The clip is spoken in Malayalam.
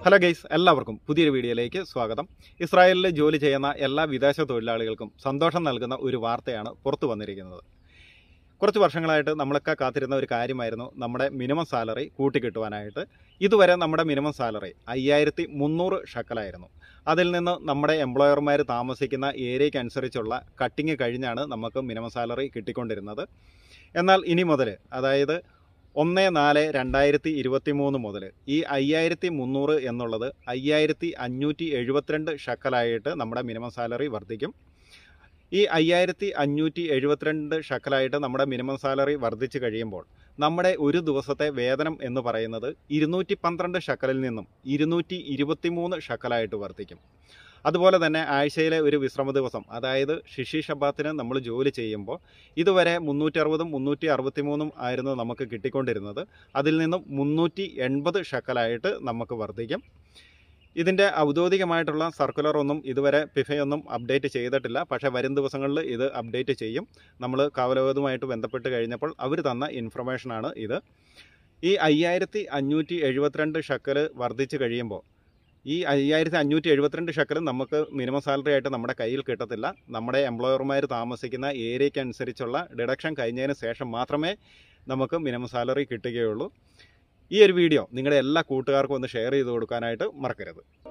ഹലോ ഗൈസ് എല്ലാവർക്കും പുതിയൊരു വീഡിയോയിലേക്ക് സ്വാഗതം ഇസ്രായേലിൽ ജോലി ചെയ്യുന്ന എല്ലാ വിദേശ തൊഴിലാളികൾക്കും സന്തോഷം നൽകുന്ന ഒരു വാർത്തയാണ് പുറത്തു വന്നിരിക്കുന്നത് കുറച്ച് വർഷങ്ങളായിട്ട് നമ്മളൊക്കെ കാത്തിരുന്ന ഒരു കാര്യമായിരുന്നു നമ്മുടെ മിനിമം സാലറി കൂട്ടിക്കിട്ടുവാനായിട്ട് ഇതുവരെ നമ്മുടെ മിനിമം സാലറി അയ്യായിരത്തി മുന്നൂറ് ഷക്കലായിരുന്നു അതിൽ നിന്ന് നമ്മുടെ എംപ്ലോയർമാർ താമസിക്കുന്ന ഏരിയയ്ക്കനുസരിച്ചുള്ള കട്ടിങ് കഴിഞ്ഞാണ് നമുക്ക് മിനിമം സാലറി കിട്ടിക്കൊണ്ടിരുന്നത് എന്നാൽ ഇനി മുതൽ അതായത് ഒന്ന് നാല് രണ്ടായിരത്തി ഇരുപത്തി മൂന്ന് മുതൽ ഈ അയ്യായിരത്തി മുന്നൂറ് എന്നുള്ളത് അയ്യായിരത്തി അഞ്ഞൂറ്റി എഴുപത്തിരണ്ട് ഷക്കലായിട്ട് നമ്മുടെ മിനിമം സാലറി വർദ്ധിക്കും ഈ അയ്യായിരത്തി അഞ്ഞൂറ്റി എഴുപത്തിരണ്ട് ഷക്കലായിട്ട് നമ്മുടെ മിനിമം സാലറി വർദ്ധിച്ചു കഴിയുമ്പോൾ നമ്മുടെ ഒരു ദിവസത്തെ വേതനം എന്ന് പറയുന്നത് ഇരുന്നൂറ്റി പന്ത്രണ്ട് ഷക്കലിൽ നിന്നും ഇരുന്നൂറ്റി ഇരുപത്തി മൂന്ന് ഷക്കലായിട്ട് വർദ്ധിക്കും അതുപോലെ തന്നെ ആഴ്ചയിലെ ഒരു വിശ്രമ ദിവസം അതായത് ഷിഷി ഷബാത്തിന് നമ്മൾ ജോലി ചെയ്യുമ്പോൾ ഇതുവരെ മുന്നൂറ്റി അറുപതും മുന്നൂറ്റി അറുപത്തി മൂന്നും ആയിരുന്നു നമുക്ക് കിട്ടിക്കൊണ്ടിരുന്നത് അതിൽ നിന്നും മുന്നൂറ്റി എൺപത് ഷക്കലായിട്ട് നമുക്ക് വർദ്ധിക്കും ഇതിൻ്റെ ഔദ്യോഗികമായിട്ടുള്ള സർക്കുലർ ഒന്നും ഇതുവരെ പിഫയൊന്നും അപ്ഡേറ്റ് ചെയ്തിട്ടില്ല പക്ഷേ വരും ദിവസങ്ങളിൽ ഇത് അപ്ഡേറ്റ് ചെയ്യും നമ്മൾ കാവലോകവുമായിട്ട് ബന്ധപ്പെട്ട് കഴിഞ്ഞപ്പോൾ അവർ തന്ന ഇൻഫർമേഷനാണ് ഇത് ഈ അയ്യായിരത്തി അഞ്ഞൂറ്റി എഴുപത്തിരണ്ട് ഷക്കൽ വർദ്ധിച്ചു കഴിയുമ്പോൾ ഈ അയ്യായിരത്തി അഞ്ഞൂറ്റി എഴുപത്തിരണ്ട് ഷക്കൽ നമുക്ക് മിനിമം സാലറി ആയിട്ട് നമ്മുടെ കയ്യിൽ കിട്ടത്തില്ല നമ്മുടെ എംപ്ലോയർമാർ താമസിക്കുന്ന ഏരിയയ്ക്ക് അനുസരിച്ചുള്ള ഡിഡക്ഷൻ കഴിഞ്ഞതിന് ശേഷം മാത്രമേ നമുക്ക് മിനിമം സാലറി കിട്ടുകയുള്ളൂ ഈ ഒരു വീഡിയോ നിങ്ങളുടെ എല്ലാ കൂട്ടുകാർക്കും ഒന്ന് ഷെയർ ചെയ്ത് കൊടുക്കാനായിട്ട് മറക്കരുത്